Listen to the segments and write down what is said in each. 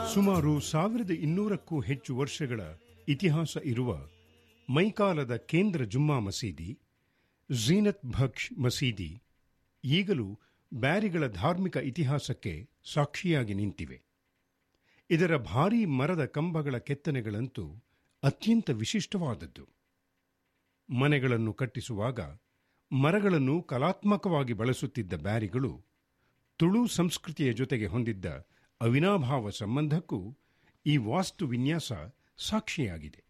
ಸುಮಾರು ಸಾವಿರದ ಇನ್ನೂರಕ್ಕೂ ಹೆಚ್ಚು ವರ್ಷಗಳ ಇತಿಹಾಸ ಇರುವ ಮೈಕಾಲದ ಕೇಂದ್ರ ಜುಮ್ಮಾ ಮಸೀದಿ ಝೀನತ್ ಭಕ್ಷ್ ಮಸೀದಿ ಈಗಲೂ ಬ್ಯಾರಿಗಳ ಧಾರ್ಮಿಕ ಇತಿಹಾಸಕ್ಕೆ ಸಾಕ್ಷಿಯಾಗಿ ನಿಂತಿವೆ ಇದರ ಭಾರೀ ಮರದ ಕಂಬಗಳ ಕೆತ್ತನೆಗಳಂತೂ ಅತ್ಯಂತ ವಿಶಿಷ್ಟವಾದದ್ದು ಮನೆಗಳನ್ನು ಕಟ್ಟಿಸುವಾಗ ಮರಗಳನ್ನು ಕಲಾತ್ಮಕವಾಗಿ ಬಳಸುತ್ತಿದ್ದ ಬ್ಯಾರಿಗಳು ತುಳು ಸಂಸ್ಕೃತಿಯ ಜೊತೆಗೆ ಹೊಂದಿದ್ದ ಅವಿನಾಭಾವ ಸಂಬಂಧಕ್ಕೂ ಈ ವಾಸ್ತು ವಿನ್ಯಾಸ ಸಾಕ್ಷಿಯಾಗಿದೆ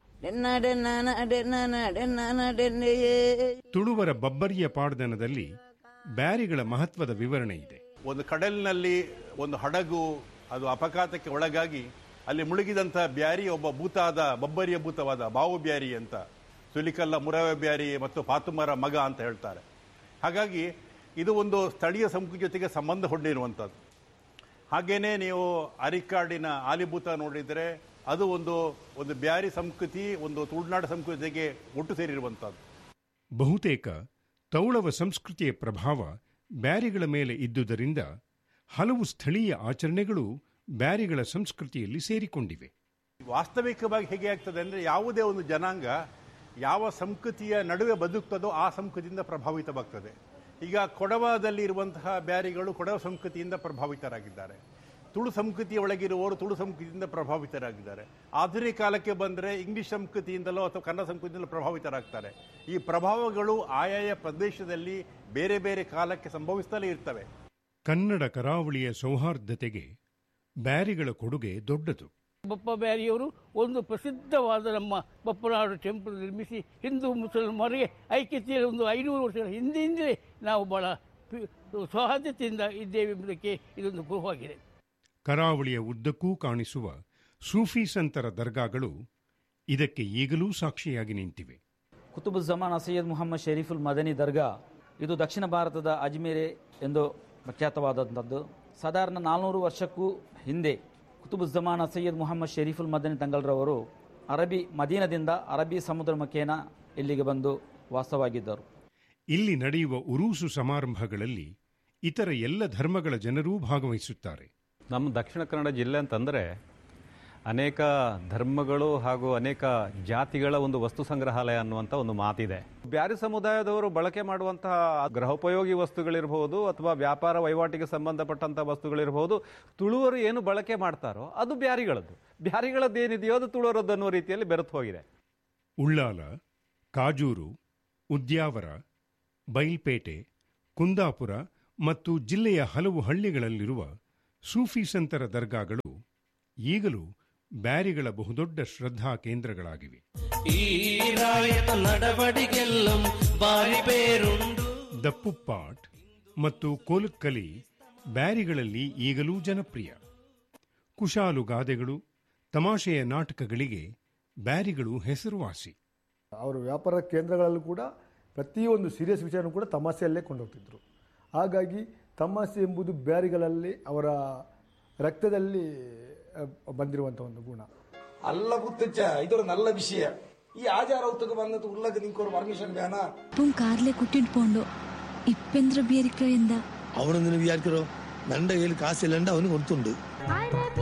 ತುಳುವರ ಬಬ್ಬರಿಯ ಪಾಡ್ದನದಲ್ಲಿ ಬ್ಯಾರಿಗಳ ಮಹತ್ವದ ವಿವರಣೆ ಇದೆ ಒಂದು ಕಡಲಿನಲ್ಲಿ ಒಂದು ಹಡಗು ಅದು ಅಪಘಾತಕ್ಕೆ ಒಳಗಾಗಿ ಅಲ್ಲಿ ಮುಳುಗಿದಂಥ ಬ್ಯಾರಿ ಒಬ್ಬ ಭೂತಾದ ಬಬ್ಬರಿಯ ಭೂತವಾದ ಬಾವು ಬ್ಯಾರಿ ಅಂತ ಸುಲಿಕಲ್ಲ ಮುರವೆ ಬ್ಯಾರಿ ಮತ್ತು ಪಾತುಮರ ಮಗ ಅಂತ ಹೇಳ್ತಾರೆ ಹಾಗಾಗಿ ಇದು ಒಂದು ಸ್ಥಳೀಯ ಸಂಸ್ಕೃತಿ ಜೊತೆಗೆ ಸಂಬಂಧ ಹೊಂದಿರುವಂಥದ್ದು ಹಾಗೇನೇ ನೀವು ಅರಿಕಾಡಿನ ಆಲಿಭೂತ ನೋಡಿದರೆ ಅದು ಒಂದು ಒಂದು ಬ್ಯಾರಿ ಸಂಸ್ಕೃತಿ ಒಂದು ತುಳುನಾಡು ಸಂಸ್ಕೃತಿಗೆ ಒಟ್ಟು ಸೇರಿರುವಂಥದ್ದು ಬಹುತೇಕ ತೌಳವ ಸಂಸ್ಕೃತಿಯ ಪ್ರಭಾವ ಬ್ಯಾರಿಗಳ ಮೇಲೆ ಇದ್ದುದರಿಂದ ಹಲವು ಸ್ಥಳೀಯ ಆಚರಣೆಗಳು ಬ್ಯಾರಿಗಳ ಸಂಸ್ಕೃತಿಯಲ್ಲಿ ಸೇರಿಕೊಂಡಿವೆ ವಾಸ್ತವಿಕವಾಗಿ ಹೇಗೆ ಆಗ್ತದೆ ಅಂದರೆ ಯಾವುದೇ ಒಂದು ಜನಾಂಗ ಯಾವ ಸಂಸ್ಕೃತಿಯ ನಡುವೆ ಬದುಕ್ತದೋ ಆ ಸಂಸ್ಕೃತಿಯಿಂದ ಪ್ರಭಾವಿತವಾಗ್ತದೆ ಈಗ ಕೊಡವದಲ್ಲಿ ಇರುವಂತಹ ಬ್ಯಾರಿಗಳು ಕೊಡವ ಸಂಸ್ಕೃತಿಯಿಂದ ಪ್ರಭಾವಿತರಾಗಿದ್ದಾರೆ ತುಳು ಸಂಸ್ಕೃತಿಯ ಒಳಗಿರುವವರು ತುಳು ಸಂಸ್ಕೃತಿಯಿಂದ ಪ್ರಭಾವಿತರಾಗಿದ್ದಾರೆ ಆಧುನಿಕ ಕಾಲಕ್ಕೆ ಬಂದರೆ ಇಂಗ್ಲಿಷ್ ಸಂಸ್ಕೃತಿಯಿಂದಲೋ ಅಥವಾ ಕನ್ನಡ ಸಂಸ್ಕೃತಿಯಿಂದಲೋ ಪ್ರಭಾವಿತರಾಗ್ತಾರೆ ಈ ಪ್ರಭಾವಗಳು ಆಯಾಯ ಪ್ರದೇಶದಲ್ಲಿ ಬೇರೆ ಬೇರೆ ಕಾಲಕ್ಕೆ ಸಂಭವಿಸ್ತಲೇ ಇರ್ತವೆ ಕನ್ನಡ ಕರಾವಳಿಯ ಸೌಹಾರ್ದತೆಗೆ ಬ್ಯಾರಿಗಳ ಕೊಡುಗೆ ದೊಡ್ಡದು ಬಪ್ಪ ಬ್ಯಾರಿಯವರು ಒಂದು ಪ್ರಸಿದ್ಧವಾದ ನಮ್ಮ ಬಪ್ಪನಾಡು ಟೆಂಪಲ್ ನಿರ್ಮಿಸಿ ಹಿಂದೂ ಮುಸಲ್ಮಾನರಿಗೆ ಐಕ್ಯತೆಯ ಒಂದು ಐನೂರು ವರ್ಷಗಳ ಹಿಂದೆಯಿಂದಲೇ ನಾವು ಬಹಳ ಪಿ- ಸೌಹಾರ್ದತೆಯಿಂದ ಇದ್ದೇವೆ ಎಂಬುದಕ್ಕೆ ಇದೊಂದು ಗುರುವಾಗಿದೆ ಕರಾವಳಿಯ ಉದ್ದಕ್ಕೂ ಕಾಣಿಸುವ ಸೂಫಿ ಸಂತರ ದರ್ಗಾಗಳು ಇದಕ್ಕೆ ಈಗಲೂ ಸಾಕ್ಷಿಯಾಗಿ ನಿಂತಿವೆ ಕುತುಬುಜ್ಜಮಾನ್ ಸೈಯದ್ ಮುಹಮ್ಮದ್ ಶರೀಫುಲ್ ಮದನಿ ದರ್ಗಾ ಇದು ದಕ್ಷಿಣ ಭಾರತದ ಅಜ್ಮೇರೆ ಎಂದು ಪ್ರಖ್ಯಾತವಾದಂಥದ್ದು ಸಾಧಾರಣ ನಾಲ್ನೂರು ವರ್ಷಕ್ಕೂ ಹಿಂದೆ ಕುತುಬುಜ್ಜಮಾನ್ ಸೈಯದ್ ಮುಹಮ್ಮದ್ ಶರೀಫುಲ್ ಮದನಿ ತಂಗಲ್ರವರು ಅರಬ್ಬಿ ಮದೀನದಿಂದ ಅರಬ್ಬಿ ಸಮುದ್ರ ಮುಖೇನ ಇಲ್ಲಿಗೆ ಬಂದು ವಾಸವಾಗಿದ್ದರು ಇಲ್ಲಿ ನಡೆಯುವ ಉರೂಸು ಸಮಾರಂಭಗಳಲ್ಲಿ ಇತರ ಎಲ್ಲ ಧರ್ಮಗಳ ಜನರೂ ಭಾಗವಹಿಸುತ್ತಾರೆ ನಮ್ಮ ದಕ್ಷಿಣ ಕನ್ನಡ ಜಿಲ್ಲೆ ಅಂತಂದರೆ ಅನೇಕ ಧರ್ಮಗಳು ಹಾಗೂ ಅನೇಕ ಜಾತಿಗಳ ಒಂದು ವಸ್ತು ಸಂಗ್ರಹಾಲಯ ಅನ್ನುವಂಥ ಒಂದು ಮಾತಿದೆ ಬ್ಯಾರಿ ಸಮುದಾಯದವರು ಬಳಕೆ ಮಾಡುವಂತಹ ಗೃಹೋಪಯೋಗಿ ವಸ್ತುಗಳಿರಬಹುದು ಅಥವಾ ವ್ಯಾಪಾರ ವಹಿವಾಟಿಗೆ ಸಂಬಂಧಪಟ್ಟಂಥ ವಸ್ತುಗಳಿರಬಹುದು ತುಳುವರು ಏನು ಬಳಕೆ ಮಾಡ್ತಾರೋ ಅದು ಬ್ಯಾರಿಗಳದ್ದು ಬ್ಯಾರಿಗಳದ್ದು ಏನಿದೆಯೋ ಅದು ತುಳುವರದ್ದು ಅನ್ನೋ ರೀತಿಯಲ್ಲಿ ಬೆರೆತು ಹೋಗಿದೆ ಉಳ್ಳಾಲ ಕಾಜೂರು ಉದ್ಯಾವರ ಬೈಲ್ಪೇಟೆ ಕುಂದಾಪುರ ಮತ್ತು ಜಿಲ್ಲೆಯ ಹಲವು ಹಳ್ಳಿಗಳಲ್ಲಿರುವ ಸೂಫಿ ಸಂತರ ದರ್ಗಾಗಳು ಈಗಲೂ ಬ್ಯಾರಿಗಳ ಬಹುದೊಡ್ಡ ಶ್ರದ್ಧಾ ಕೇಂದ್ರಗಳಾಗಿವೆ ഈ രായത നടപടികളെല്ലാം ബാരി പേരുണ്ടു ದಪ್ಪುಪ್ಪಾಟ್ ಮತ್ತು ಕೋಲುಕ್ಕಲಿ ಬ್ಯಾರಿಗಳಲ್ಲಿ ಈಗಲೂ ಜನಪ್ರಿಯ ಕುಶಾಲು ಗಾದೆಗಳು ತಮಾಷೆಯ ನಾಟಕಗಳಿಗೆ ಬ್ಯಾರಿಗಳು ಹೆಸರುವಾಸಿ ಅವರ ವ್ಯಾಪಾರ ಕೇಂದ್ರಗಳಲ್ಲೂ ಕೂಡ ಪ್ರತಿಯೊಂದು ಸೀರಿಯಸ್ ವಿಚಾರನೂ ಕೂಡ ತಮಾಷೆಯಲ್ಲೇ ಕೊಂಡೋಗ್ತಿದ್ರು ಹಾಗಾಗಿ ತಮಾಷೆ ಎಂಬುದು ಬ್ಯಾರಿಗಳಲ್ಲಿ ಅವರ ರಕ್ತದಲ್ಲಿ ಅಹ್, ಬಂದಿರುವಂಥ ಒಂದು ಗುಣ ಅಲ್ಲ ಗುತ್ತಚ್ಚ ಇದೊಂದು ನಲ್ಲ ವಿಷಯ ಈ ಆಚಾರ ಹೊತ್ತಿಗೆ ಬಂದದ್ದು ಉಳ್ಳಕ್ಕೆ ನಿಂಕೋರು ಪರ್ಮಿಷನ್ ಬೇನಾ ഇപ്പം കാറിലെ കുട്ടിട്ട് പോണ്ടോ ഇപ്പെന്ത്ര ബിയരിക്ക എന്താ അവനൊന്നിന് വിചാരിക്കറോ നന്റെ കയ്യിൽ കാശില്ലണ്ട് അവന് കൊടുത്തുണ്ട്